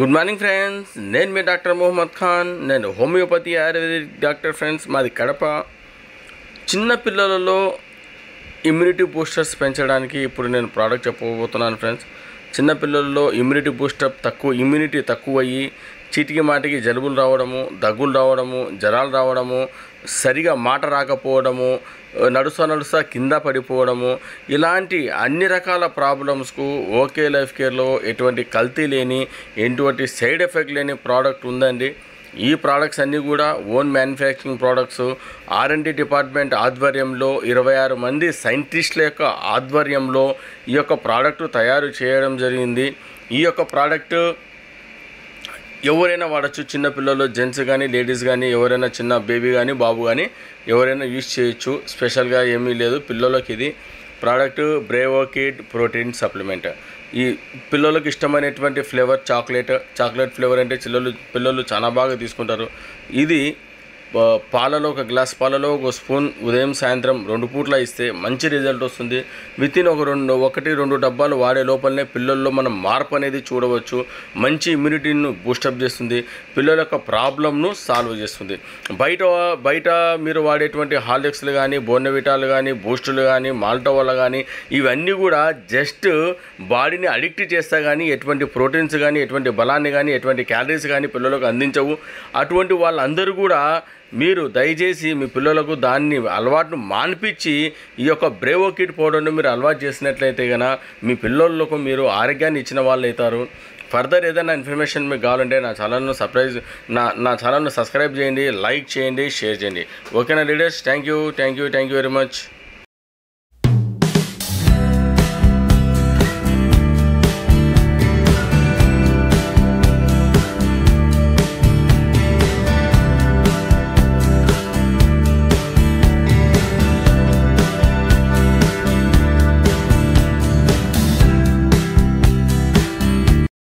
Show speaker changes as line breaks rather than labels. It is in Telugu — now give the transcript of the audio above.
గుడ్ మార్నింగ్ ఫ్రెండ్స్ నేను మీ డాక్టర్ మొహమ్మద్ ఖాన్ నేను హోమియోపతి ఆయుర్వేదిక్ డాక్టర్ ఫ్రెండ్స్ మాది కడప చిన్న పిల్లలలో ఇమ్యూనిటీ బూస్టర్స్ పెంచడానికి ఇప్పుడు నేను ప్రోడక్ట్ చెప్పబోతున్నాను ఫ్రెండ్స్ చిన్న పిల్లల్లో ఇమ్యూనిటీ బూస్టర్ తక్కువ ఇమ్యూనిటీ తక్కువ అయ్యి చీటికి మాటికి జలుబులు రావడము దగ్గులు రావడము జ్వరాలు రావడము సరిగా మాట రాకపోవడము నడుస్తా నడుస్తా కింద పడిపోవడము ఇలాంటి అన్ని రకాల ప్రాబ్లమ్స్కు ఓకే లైఫ్ కేర్లో ఎటువంటి కల్తీ లేని ఎటువంటి సైడ్ ఎఫెక్ట్ లేని ప్రోడక్ట్ ఉందండి ఈ ప్రోడక్ట్స్ అన్నీ కూడా own manufacturing products R and D department ఆధ్వర్యంలో ఇరవై ఆరు మంది సైంటిస్టుల యొక్క ఆధ్వర్యంలో ఈ యొక్క ప్రోడక్ట్ తయారు చేయడం జరిగింది ఈ యొక్క ప్రోడక్ట్ ఎవరైనా వాడచ్చు చిన్న పిల్లలు జెంట్స్ కానీ లేడీస్ కానీ ఎవరైనా చిన్న బేబీ కానీ బాబు కానీ ఎవరైనా యూజ్ చేయొచ్చు స్పెషల్గా ఏమీ లేదు పిల్లలకి ఇది product bravo kid protein supplement ఈ పిల్లలకు ఇష్టమైనటువంటి ఫ్లేవర్ చాక్లెట్ చాక్లెట్ ఫ్లేవర్ అంటే చిల్లలు పిల్లలు చాలా బాగా తీసుకుంటారు ఇది ఆ, పాలలో ఒక గ్లాస్ పాలలో ఒక స్పూన్ ఉదయం సాయంత్రం రెండు పూట్ల ఇస్తే మంచి రిజల్ట్ వస్తుంది విత్ ఇన్ ఒక రెండు ఒకటి రెండు డబ్బాలు వాడే లోపలనే పిల్లల్లో మనం మార్పు అనేది చూడవచ్చు మంచి ఇమ్యూనిటీని బూస్టప్ చేస్తుంది పిల్లల యొక్క ప్రాబ్లమ్ను సాల్వ్ చేస్తుంది బయట బయట మీరు వాడేటువంటి హార్లిక్స్లు కానీ బోర్నవిటాలు కానీ బూస్టులు కానీ మాల్టోవాలు కానీ ఇవన్నీ కూడా జస్ట్ బాడీని అడిక్ట్ చేస్తా కానీ ఎటువంటి ప్రోటీన్స్ కానీ ఎటువంటి బలాన్ని కానీ ఎటువంటి క్యాలరీస్ కానీ పిల్లలకు అందించవు అటువంటి వాళ్ళందరూ కూడా మీరు దయచేసి మీ పిల్లలకు దాన్ని అలవాటును మాన్పించి ఈ యొక్క బ్రేవో కిట్ పౌడర్ను మీరు అలవాటు చేసినట్లయితే కనుక మీ పిల్లలకు మీరు ఆరోగ్యాన్ని ఇచ్చిన వాళ్ళు అవుతారు ఫర్దర్ ఏదైనా ఇన్ఫర్మేషన్ మీకు కావాలంటే నా ఛానల్ను సబ్స్క్రైబ్ నా నా ఛానల్ను సబ్స్క్రైబ్ చేయండి లైక్ చేయండి షేర్ చేయండి ఓకేనా leaders thank you thank you thank you very much